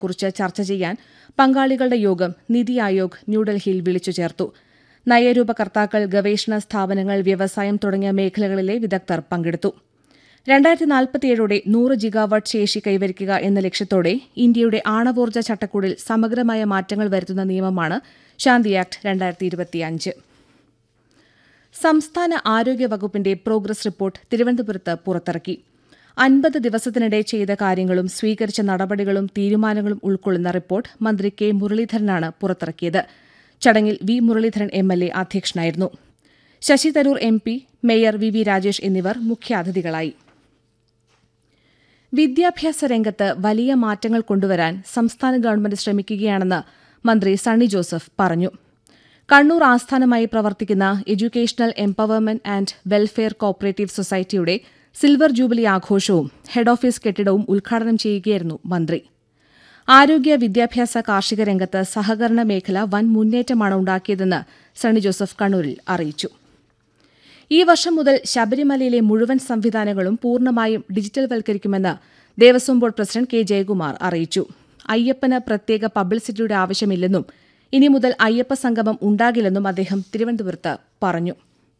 കുറിച്ച് ചർച്ച ചെയ്യാൻ പങ്കാളികളുടെ യോഗം നിതി ആയോഗ് ന്യൂഡൽഹിയിൽ വിളിച്ചു ചേർത്തു നയരൂപകർത്താക്കൾ ഗവേഷണ സ്ഥാപനങ്ങൾ വ്യവസായം തുടങ്ങിയ മേഖലകളിലെ വിദഗ്ധർ പങ്കെടുത്തു രണ്ടായിരത്തി നാൽപ്പത്തിയേഴോടെ നൂറ് ജിഗാവാട്ട് ശേഷി കൈവരിക്കുക എന്ന ലക്ഷ്യത്തോടെ ഇന്ത്യയുടെ ആണവോർജ്ജ ചട്ടക്കൂടിൽ സമഗ്രമായ മാറ്റങ്ങൾ വരുത്തുന്ന നിയമമാണ് ശാന്തി ആക്ട് രണ്ടായിരത്തി ഇരുപത്തിയഞ്ച് സംസ്ഥാന ആരോഗ്യ വകുപ്പിന്റെ പ്രോഗ്രസ് റിപ്പോർട്ട് തിരുവനന്തപുരത്ത് പുറത്തിറക്കി അൻപത് ദിവസത്തിനിടെ ചെയ്ത കാര്യങ്ങളും സ്വീകരിച്ച നടപടികളും തീരുമാനങ്ങളും ഉൾക്കൊള്ളുന്ന റിപ്പോർട്ട് മന്ത്രി കെ മുരളീധരനാണ് പുറത്തിറക്കിയത് ചടങ്ങിൽ V Muraleedharan M L A അധ്യക്ഷനായിരുന്നു Shashi Tharoor M P mayor V V Rajesh എന്നിവർ മുഖ്യാതിഥികളായി വിദ്യാഭ്യാസ രംഗത്ത് വലിയ മാറ്റങ്ങൾ കൊണ്ടുവരാൻ സംസ്ഥാന ഗവൺമെന്റ് ശ്രമിക്കുകയാണെന്ന് മന്ത്രി സണ്ണി ജോസഫ് പറഞ്ഞു കണ്ണൂർ ആസ്ഥാനമായി പ്രവർത്തിക്കുന്ന educational empowerment and welfare cooperative സൊസൈറ്റിയുടെ സിൽവർ ജൂബിലി ആഘോഷവും ഹെഡ് ഓഫീസ് കെട്ടിടവും ഉദ്ഘാടനം ചെയ്യുകയായിരുന്നു മന്ത്രി ആരോഗ്യ വിദ്യാഭ്യാസ കാർഷിക രംഗത്ത് സഹകരണ മേഖല വൻ മുന്നേറ്റമാണ് ഉണ്ടാക്കിയതെന്ന് സണ്ണി ജോസഫ് കണ്ണൂരിൽ അറിയിച്ചു ഈ വർഷം മുതൽ ശബരിമലയിലെ മുഴുവൻ സംവിധാനങ്ങളും പൂർണ്ണമായും ഡിജിറ്റൽവൽക്കരിക്കുമെന്ന് Devaswom board president K Jayakumar അറിയിച്ചു അയ്യപ്പന് പ്രത്യേക പബ്ലിസിറ്റിയുടെ ആവശ്യമില്ലെന്നും ഇനി മുതൽ അയ്യപ്പ സംഗമം ഉണ്ടാകില്ലെന്നും അദ്ദേഹം തിരുവനന്തപുരത്ത് പറഞ്ഞു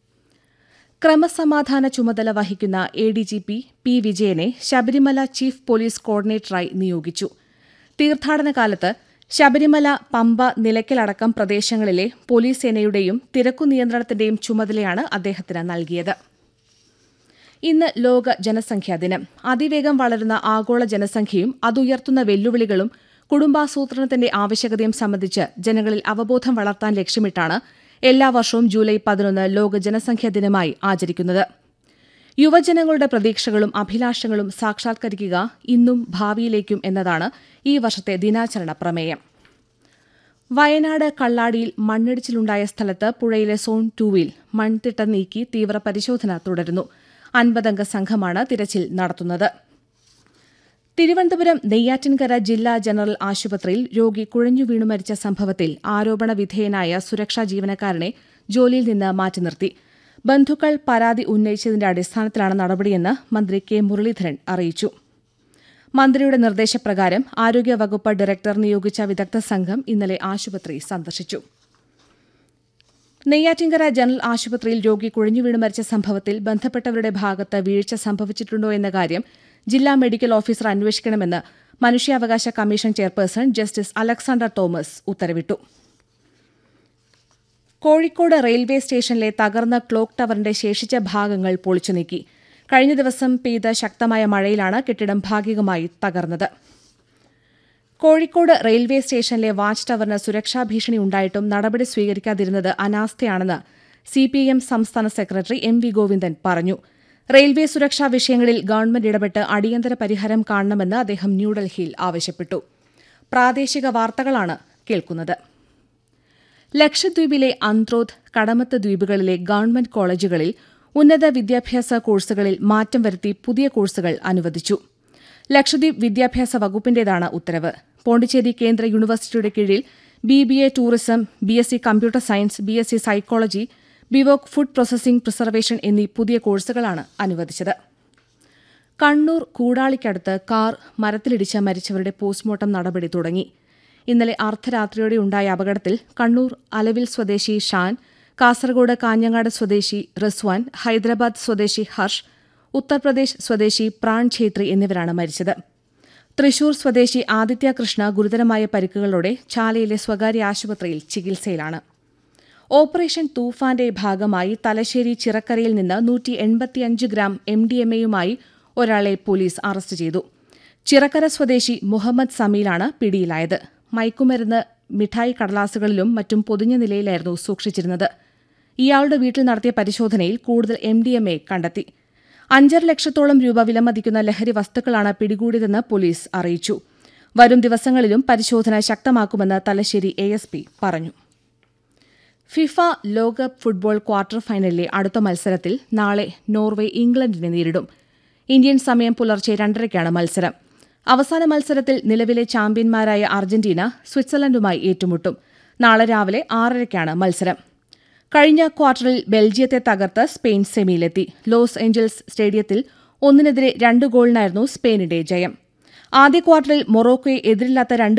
ക്രമസമാധാന ചുമതല വഹിക്കുന്ന A D G P P വിജയനെ ശബരിമല ചീഫ് പോലീസ് കോർഡിനേറ്ററായി നിയോഗിച്ചു തീർത്ഥാടന കാലത്ത് ശബരിമല പമ്പ നിലയ്ക്കലടക്കം പ്രദേശങ്ങളിലെ പോലീസ് സേനയുടെയും തിരക്കു നിയന്ത്രണത്തിന്റെയും ചുമതലയാണ് അദ്ദേഹത്തിന് നൽകിയത് ഇന്ന് ലോക ജനസംഖ്യാ ദിനം അതിവേഗം വളരുന്ന ആഗോള ജനസംഖ്യയും അതുയർത്തുന്ന വെല്ലുവിളികളും കുടുംബാസൂത്രണത്തിന്റെ ആവശ്യകതയും സംബന്ധിച്ച് ജനങ്ങളിൽ അവബോധം വളർത്താൻ ലക്ഷ്യമിട്ടാണ് എല്ലാ വർഷവും ജൂലൈ പതിനൊന്ന് ലോക ജനസംഖ്യാ ദിനമായി ആചരിക്കുന്നത് യുവജനങ്ങളുടെ പ്രതീക്ഷകളും അഭിലാഷങ്ങളും സാക്ഷാത്കരിക്കുക ഇന്നും ഭാവിയിലേക്കും എന്നതാണ് ഈ വർഷത്തെ ദിനാചരണ പ്രമേയം വയനാട് കള്ളാടിയിൽ മണ്ണിടിച്ചിലുണ്ടായ സ്ഥലത്ത് പുഴയിലെ സോൺ ടൂവിൽ മൺതിട്ട നീക്കി തീവ്ര പരിശോധന തുടരുന്നു അൻപതംഗ സംഘമാണ് തിരച്ചിൽ നടത്തുന്നത് തിരുവനന്തപുരം നെയ്യാറ്റിൻകര ജില്ലാ ജനറൽ ആശുപത്രിയിൽ രോഗി കുഴഞ്ഞു വീണു മരിച്ച സംഭവത്തിൽ ആരോപണ വിധേയനായ സുരക്ഷാ ജീവനക്കാരനെ ജോലിയിൽ നിന്ന് മാറ്റി നിർത്തി ബന്ധുക്കൾ പരാതി ഉന്നയിച്ചതിന്റെ അടിസ്ഥാനത്തിലാണ് നടപടിയെന്ന് മന്ത്രി കെ മുരളീധരൻ അറിയിച്ചു മന്ത്രിയുടെ നിർദ്ദേശപ്രകാരം ആരോഗ്യവകുപ്പ് ഡയറക്ടർ നിയോഗിച്ച വിദഗ്ധ സംഘം ഇന്നലെ ആശുപത്രി സന്ദർശിച്ചു നെയ്യാറ്റിൻകര ജനറൽ ആശുപത്രിയിൽ രോഗി കുഴഞ്ഞുവീണ് മരിച്ച സംഭവത്തിൽ ബന്ധപ്പെട്ടവരുടെ ഭാഗത്ത് വീഴ്ച സംഭവിച്ചിട്ടുണ്ടോ എന്ന കാര്യം ജില്ലാ മെഡിക്കൽ ഓഫീസർ അന്വേഷിക്കണമെന്ന് മനുഷ്യാവകാശ commission chairperson justice Alexander Thomas ഉത്തരവിട്ടു കോഴിക്കോട് റെയിൽവേ സ്റ്റേഷനിലെ തകർന്ന ക്ലോക്ക് ടവറിന്റെ ശേഷിച്ച ഭാഗങ്ങൾ പൊളിച്ചു നീക്കി കഴിഞ്ഞ ദിവസം പെയ്ത ശക്തമായ മഴയിലാണ് കെട്ടിടം ഭാഗികമായി തകർന്നത് കോഴിക്കോട് റെയിൽവേ സ്റ്റേഷനിലെ വാച്ച് ടവറിന് സുരക്ഷാ ഭീഷണി ഉണ്ടായിട്ടും നടപടി സ്വീകരിക്കാതിരുന്നത് അനാസ്ഥയാണെന്ന് സിപിഐഎം സംസ്ഥാന സെക്രട്ടറി എം വി ഗോവിന്ദൻ പറഞ്ഞു റെയിൽവേ സുരക്ഷാ വിഷയങ്ങളിൽ ഗവൺമെന്റ് ഇടപെട്ട് അടിയന്തര പരിഹാരം കാണണമെന്ന് അദ്ദേഹം ന്യൂഡൽഹിയിൽ ആവശ്യപ്പെട്ടു പ്രാദേശിക വാർത്തകളാണ് കേൾക്കുന്നത് ലക്ഷദ്വീപിലെ അന്ത്രോത്ത് കടമത്ത് ദ്വീപുകളിലെ ഗവൺമെന്റ് കോളേജുകളിൽ ഉന്നത വിദ്യാഭ്യാസ കോഴ്സുകളിൽ മാറ്റം വരുത്തി പുതിയ കോഴ്സുകൾ അനുവദിച്ചു ലക്ഷദ്വീപ് വിദ്യാഭ്യാസ വകുപ്പിന്റേതാണ് ഉത്തരവ് പോണ്ടിച്ചേരി കേന്ദ്ര യൂണിവേഴ്സിറ്റിയുടെ കീഴിൽ B B A tourism B S C computer science B S C psychology BVoc food processing preservation എന്നീ പുതിയ കോഴ്സുകളാണ് അനുവദിച്ചത് കണ്ണൂർ കൂടാളിക്കടുത്ത് കാർ മരത്തിലിടിച്ച് മരിച്ചവരുടെ പോസ്റ്റ്മോർട്ടം നടപടി തുടങ്ങി ഇന്നലെ അർദ്ധരാത്രിയോടെ ഉണ്ടായ അപകടത്തിൽ കണ്ണൂർ അലവിൽ സ്വദേശി ഷാൻ കാസർഗോഡ് കാഞ്ഞങ്ങാട് സ്വദേശി റിസ്വാൻ ഹൈദരാബാദ് സ്വദേശി ഹർഷ് ഉത്തർപ്രദേശ് സ്വദേശി പ്രാൺ ഛേത്രി എന്നിവരാണ് മരിച്ചത് തൃശൂർ സ്വദേശി ആദിത്യ കൃഷ്ണ ഗുരുതരമായ പരിക്കുകളോടെ ചാലയിലെ സ്വകാര്യ ആശുപത്രിയിൽ ചികിത്സയിലാണ് ഓപ്പറേഷൻ തൂഫാന്റെ ഭാഗമായി തലശ്ശേരി ചിറക്കരയിൽ നിന്ന് നൂറ്റി എൺപത്തിയഞ്ച് ഗ്രാം എം ഡി എം എയുമായി ഒരാളെ പോലീസ് അറസ്റ്റ് ചെയ്തു ചിറക്കര സ്വദേശി മുഹമ്മദ് സമീലാണ് പിടിയിലായത് മയക്കുമരുന്ന് മിഠായി കടലാസുകളിലും മറ്റും പൊതിഞ്ഞ നിലയിലായിരുന്നു സൂക്ഷിച്ചിരുന്നത് ഇയാളുടെ വീട്ടിൽ നടത്തിയ പരിശോധനയിൽ കൂടുതൽ എം ഡി എം എ കണ്ടെത്തി അഞ്ചര ലക്ഷത്തോളം രൂപ വിലമതിക്കുന്ന ലഹരി വസ്തുക്കളാണ് പിടികൂടിയതെന്ന് പോലീസ് അറിയിച്ചു വരും ദിവസങ്ങളിലും പരിശോധന ശക്തമാക്കുമെന്ന് തലശ്ശേരി എഎസ്പി പറഞ്ഞു ഫിഫ ലോകകപ്പ് ഫുട്ബോൾ ക്വാർട്ടർ ഫൈനലിലെ അടുത്ത മത്സരത്തിൽ നാളെ നോർവെ ഇംഗ്ലണ്ടിനെ നേരിടും ഇന്ത്യൻ സമയം പുലർച്ചെ രണ്ടരയ്ക്കാണ് മത്സരം അവസാന മത്സരത്തിൽ നിലവിലെ ചാമ്പ്യന്മാരായ അർജന്റീന സ്വിറ്റ്സർലൻഡുമായി ഏറ്റുമുട്ടും നാളെ രാവിലെ ആറരയ്ക്കാണ് മത്സരം കഴിഞ്ഞ ക്വാർട്ടറിൽ ബെൽജിയത്തെ തകർത്ത് സ്പെയിൻ സെമിയിലെത്തി ലോസ് ഏഞ്ചൽസ് സ്റ്റേഡിയത്തിൽ ഒന്നിനെതിരെ രണ്ട് ഗോളിനായിരുന്നു സ്പെയിനിന്റെ ജയം ആദ്യ ക്വാർട്ടറിൽ മൊറോക്കോയെ എതിരില്ലാത്ത രണ്ട്